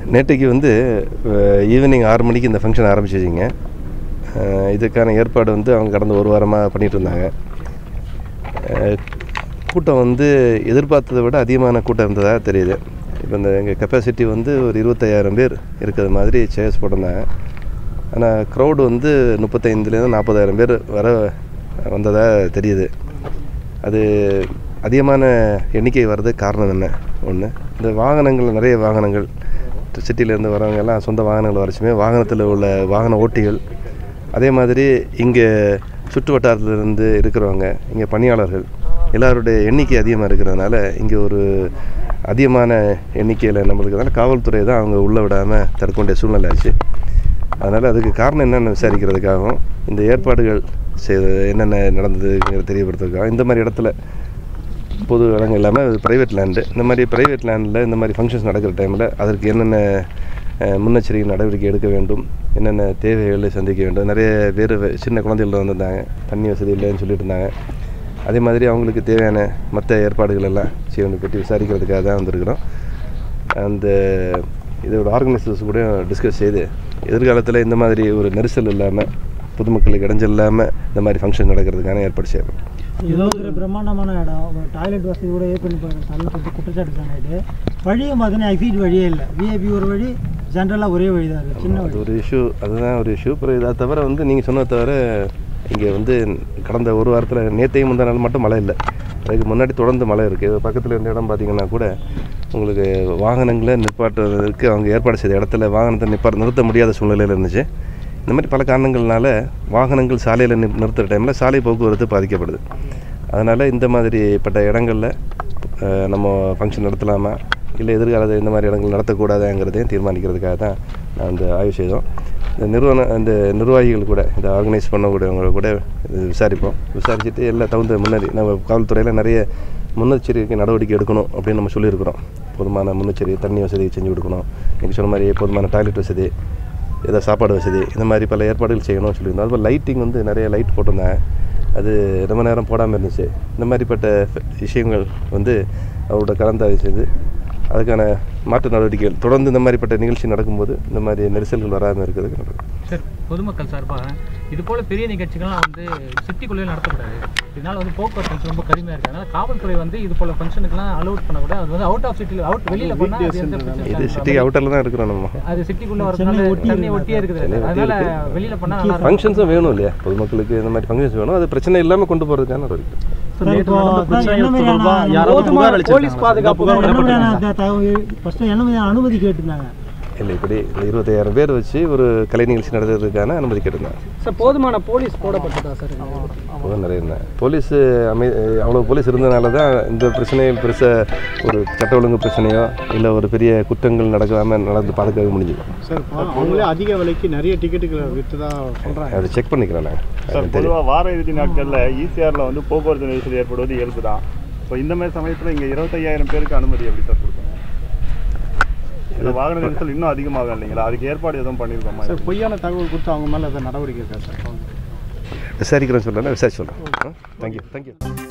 நேற்றைக்கு வந்து ஈவினிங் ஆறு மணிக்கு இந்த ஃபங்க்ஷன் ஆரம்பிச்சிச்சிங்க அஹ், இதுக்கான ஏற்பாடு வந்து அவங்க கடந்த ஒரு வாரமாக பண்ணிகிட்டு இருந்தாங்க அஹ், கூட்டம் வந்து எதிர்பார்த்ததை விட அதிகமான கூட்டம் இருந்ததாக தெரியுது இப்போ இந்த எங்கள் கெப்பாசிட்டி வந்து ஒரு இருபத்தையாயிரம் பேர் இருக்கிற மாதிரி சேர்ஸ் போட்டிருந்தாங்க ஆனால் க்ரௌடு வந்து முப்பத்தைந்துலேருந்து நாற்பதாயிரம் பேர் வர வந்ததாக தெரியுது அது அதிகமான எண்ணிக்கை வர்றதுக்கு காரணம் என்ன ஒன்று இந்த வாகனங்கள் நிறைய வாகனங்கள் சிட்டிலேருந்து வரவங்க எல்லாம் சொந்த வாகனங்கள் வரச்சுமே வாகனத்தில் உள்ள வாகன ஓட்டிகள் அதே மாதிரி இங்கே சுற்று வட்டாரத்திலிருந்து இருக்கிறவங்க இங்கே பணியாளர்கள் எல்லாருடைய எண்ணிக்கை அதிகமாக இருக்கிறதுனால இங்கே ஒரு அதிகமான எண்ணிக்கையில் நம்மளுக்கு காவல்துறை தான் அவங்க உள்ளே விடாமல் தடுக்க வேண்டிய சூழ்நிலை ஆச்சு அதனால் அதுக்கு காரணம் என்னென்னு விசாரிக்கிறதுக்காகவும் இந்த ஏற்பாடுகள் செய்த என்னென்ன நடந்ததுங்கிறத தெரியப்படுத்துறதுக்காக இந்த மாதிரி இடத்துல பொது இடங்கள் இல்லாமல் அது ப்ரைவேட் லேண்டு இந்த மாதிரி ப்ரைவேட் லேண்டில் இந்த மாதிரி ஃபங்க்ஷன்ஸ் நடக்கிற டைமில் அதற்கு என்னென்ன அஹ், முன்னெச்சரிக்கை நடவடிக்கை எடுக்க வேண்டும் என்னென்ன தேவைகளை சந்திக்க வேண்டும் நிறைய பேர் வெ- சின்ன குழந்தைகள் வந்திருந்தாங்க தண்ணி வசதி இல்லைன்னு சொல்லிட்டு இருந்தாங்க அதே மாதிரி அவங்களுக்கு தேவையான மற்ற ஏற்பாடுகள் எல்லாம் செய்ய வேண்டிய பற்றி விசாரிக்கிறதுக்காக தான் வந்திருக்கிறோம் அந்த இதோட ஆர்கனைசர்ஸ் கூட டிஸ்கஸ் செய்து எதிர்காலத்தில் இந்த மாதிரி ஒரு நெரிசல் இல்லாமல் பொதுமக்களுக்கு இடைஞ்சல் இல்லாமல் இந்த மாதிரி ஃபங்க்ஷன் நடக்கிறதுக்கான ஏற்பாடு செய்யணும் ஏதோ ஒரு பிரம்மாண்டமான இடம் டாய்லெட் வசதி கூட ஏற்பண்ணி தரணும் சொல்லிட்டு குற்றச்சாட்டு சொன்னாட்டு வழியும் பார்த்தீங்கன்னா எக்ஸிட் வழியே இல்லை விஐபி ஒரு வழி ஜென்ரலாக ஒரே வழி தான் இருக்குது சின்ன அது வழி ஒரு இஷ்யூ அதுதான் ஒரு இஷ்யூ அப்புறம் இதை தவிர வந்து நீங்கள் சொன்னதை தவிர இங்கே வந்து கடந்த ஒரு வாரத்தில் நேற்றையும் முந்தா நாள் மட்டும் மழை இல்லை அதுக்கு முன்னாடி தொடர்ந்து மழை இருக்குது பக்கத்தில் இருந்த இடம் பார்த்தீங்கன்னா கூட உங்களுக்கு வாகனங்களை நிப்பாட்டுவதற்கு அவங்க ஏற்பாடு செய்த இடத்துல வாகனத்தை நிப்பாட்ட நிறுத்த முடியாத சூழ்நிலையில் இருந்துச்சு இந்த மாதிரி பல காரணங்கள்னால வாகனங்கள் சாலையில் நி நிறுத்துகிற டைமில் சாலை போக்குவரத்து பாதிக்கப்படுது அதனால் இந்த மாதிரிப்பட்ட இடங்களில் அஹ், நம்ம ஃபங்க்ஷன் நடத்தலாமா இல்லை எதிர்காலத்தில் இந்த மாதிரி இடங்கள் நடத்தக்கூடாதுங்கிறதையும் தீர்மானிக்கிறதுக்காக தான் நான் இந்த ஆய்வு செய்தோம் இந்த நிறுவனம் இந்த நிர்வாகிகள் கூட இதை ஆர்கனைஸ் பண்ணக்கூடியவங்க கூட இது விசாரிப்போம் விசாரிச்சுட்டு எல்லா தகுந்த முன்னாடி நம்ம காவல்துறையில் நிறைய முன்னெச்சரிக்கை நடவடிக்கை எடுக்கணும் அப்படின்னு நம்ம சொல்லியிருக்கிறோம் போதுமான முன்னெச்சரிக்கை தண்ணி வசதி செஞ்சு கொடுக்கணும் நீங்கள் சொன்ன மாதிரி போதுமான டாய்லெட் வசதி ஏதோ சாப்பாடு வசதி இந்த மாதிரி பல ஏற்பாடுகள் செய்யணும்னு சொல்லியிருந்தோம் அதுபோல் லைட்டிங் வந்து நிறைய லைட் போட்டிருந்தாங்க அது ரொம்ப நேரம் போடாமல் இருந்துச்சு இந்த மாதிரிப்பட்ட விஷயங்கள் வந்து அவரோட கலந்தாய்வு செய்து அதுக்கான மாற்று நடவடிக்கைகள் தொடர்ந்து இந்த மாதிரிப்பட்ட நிகழ்ச்சி நடக்கும்போது இந்த மாதிரி நெரிசல்கள் வராமல் இருக்கிறதுக்கு நடக்கும் சார் பொதுமக்கள் சார்பாக இது போல பெரிய நிகழ்ச்சிகள்லாம் வந்து சிட்டிக்குள்ளேயே நடத்தக்கூடாது இதனால வந்து போக்குவரத்து ரொம்ப கடுமையாக இருக்குது அதனால காவல்துறை வந்து இது போல ஃபங்க்ஷனுக்குலாம் அலோட் பண்ணக்கூடாது அது வந்து அவுட் ஆஃப் சிட்டியில் அவுட் வெளியில் போனால் அது எந்த பிரச்சனையும் இது இருக்காது. சிட்டிக்கு அவுட்டரில் தான் இருக்கிறோம் நம்ம அது சிட்டிக்குள்ளே வரதுனால தண்ணி ஒட்டியே இருக்குது அதனால வெளியில் போனால் நல்லா இருக்கும். ஃபங்க்ஷன்ஸும் வேணும் இல்லையா பொதுமக்களுக்கு இந்த மாதிரி ஃபங்க்ஷன்ஸ் வேணும் அது பிரச்சனை இல்லாமல் கொண்டு போகிறதுக்கான நடவடிக்கை சார் இப்போ சார் என்ன மாதிரியான யாராவது புகார் அளிச்சிருக்காங்களா? பாதுகாப்பு என்ன மாதிரியான ஃபஸ்ட்டு என்ன மாதிரியான அனுமதி கேட்டிருந்தாங்க இல்லை இப்படி இந்த இருபத்தையாயிரம் பேர் வச்சு ஒரு கலை நிகழ்ச்சி நடத்துறதுக்கான அனுமதி கேட்டிருந்தாங்க சார் போதுமான போலீஸ் போடப்பட்டதா சார் அப்போதான் நிறைய இருந்தேன் போலீஸ் அமை அவ்வளோ போலீஸ் இருந்தனால தான் இந்த பிரச்சனைகள் பெருசாக ஒரு சட்ட ஒழுங்கு பிரச்சனையோ இல்லை ஒரு பெரிய குற்றங்கள் நடக்காமல் நடந்து பாதுகாக்க முடிஞ்சுது சார் அவங்களே அதிக விலைக்கு நிறைய டிக்கெட்டுகளை விற்றுதா சொல்கிறாங்க அதை செக் பண்ணிக்கிறேன் சார் நாங்கள் தெரியும் பொதுவாக வார இறுதி நாட்களில் ஈசிஆரில் வந்து போக்குவரத்து நெரிசல் ஏற்படுவது இயல்பு தான் இப்போ இந்த மாதிரி சமயத்தில் இங்கே இருபத்தையாயிரம் பேருக்கு அனுமதி எப்படி சார் கொடுத்தாங்க இந்த வாகன நெரிசல் இன்னும் அதிகமாகும் இல்லைங்களா அதுக்கு ஏற்பாடு எதுவும் பண்ணியிருக்கோமா சார் பொய்யான தகவல் கொடுத்து அவங்க மேலே எதாவது நடவடிக்கை இருக்கா சார் விசாரிக்கிறேன்னு சொல்கிறேன் விசாரிச்சு சொல்கிறேன் தேங்க்யூ தேங்க்யூ